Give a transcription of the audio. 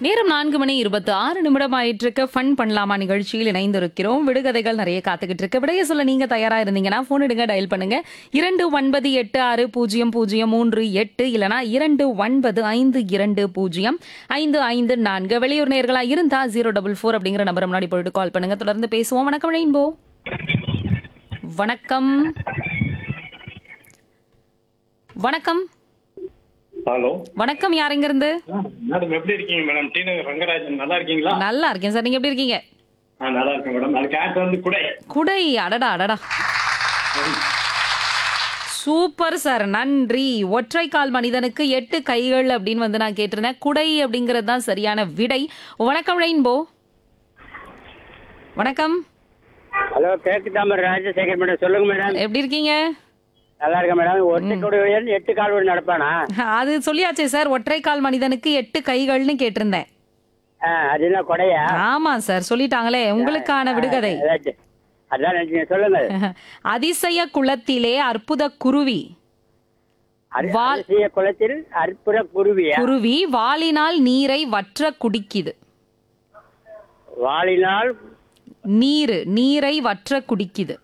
நேரம் நான்கு மணி இருபத்தி ஆறு நிமிடம் ஆயிட்டு இருக்க ஃபன் பண்ணலாமா நிகழ்ச்சியில் இணைந்திருக்கிறோம் விடுகதைகள் நிறைய காத்துக்கிட்டு இருக்கு விடைய சொல்ல நீங்க தயாரா இருந்தீங்கன்னா போன் எடுங்க டயல் பண்ணுங்க இரண்டு ஒன்பது எட்டு ஆறு பூஜ்ஜியம் பூஜ்ஜியம் மூன்று எட்டு இல்லனா இரண்டு ஒன்பது ஐந்து இரண்டு பூஜ்ஜியம் ஐந்து ஐந்து நான்கு வெளியூர் நேர்களா இருந்தா ஜீரோ டபுள் ஃபோர் அப்படிங்கிற நம்பர் முன்னாடி போயிட்டு கால் பண்ணுங்க தொடர்ந்து பேசுவோம் வணக்கம் ரெயின்போ வணக்கம் வணக்கம் ஹலோ வணக்கம் யார் எங்க இருந்து மேடம் எப்படி இருக்கீங்க மேடம் டி நகர் ரங்கராஜன் நல்லா இருக்கீங்களா நல்லா இருக்கேன் சார் நீங்க எப்படி இருக்கீங்க ஆ நல்லா இருக்கேன் மேடம் அதுக்கு ஆட் வந்து குடை குடை அடடா அடடா சூப்பர் சார் நன்றி ஒற்றைக்கால் மனிதனுக்கு எட்டு கைகள் அப்படின்னு வந்து நான் கேட்டிருந்தேன் குடை அப்படிங்கிறது தான் சரியான விடை வணக்கம் ரெயின்போ வணக்கம் ஹலோ கிழக்கு தாமரை ராஜசேகர் மேடம் சொல்லுங்க மேடம் எப்படி இருக்கீங்க நல்லா இருக்கேன் மேடம் ஒற்றை கொடையுடன் எட்டு கால் ஒரு நடப்பானா அது சொல்லியாச்சே சார் ஒற்றைக்கால் மனிதனுக்கு எட்டு கைகள்னு கேட்டிருந்தேன் ஆ, அது என்ன கொடையா ஆமா சார் சொல்லிட்டாங்களே உங்களுக்கான விடுகதை அதாச்சு. அதான் நினைச்சீங்க சொல்லுங்க அதிசய குளத்திலே அற்புத குருவி அரி- வால்- அரிசிய குளத்தில் அற்புத குருவியா குருவி வாளினால் நீரை வற்ற குடிக்குது வாளினால் நீரு நீரை வற்ற குடிக்குது